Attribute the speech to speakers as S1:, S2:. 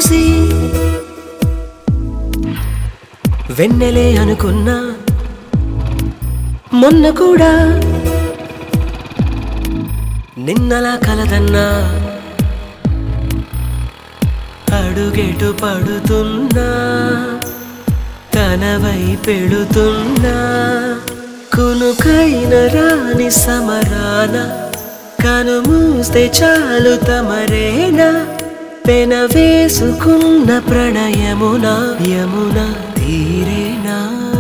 S1: చూసి వెన్నెలే అనుకున్నా మొన్న కూడా నిన్నలా కలదన్నా అడుగెటు పడుతున్నా తనవై పెడుతున్నా కునుకైన రాని సమరాన కను మూస్తే చాలు తమరేనా పెన వేసుకున్న ప్రణయమున యమున తీరేనా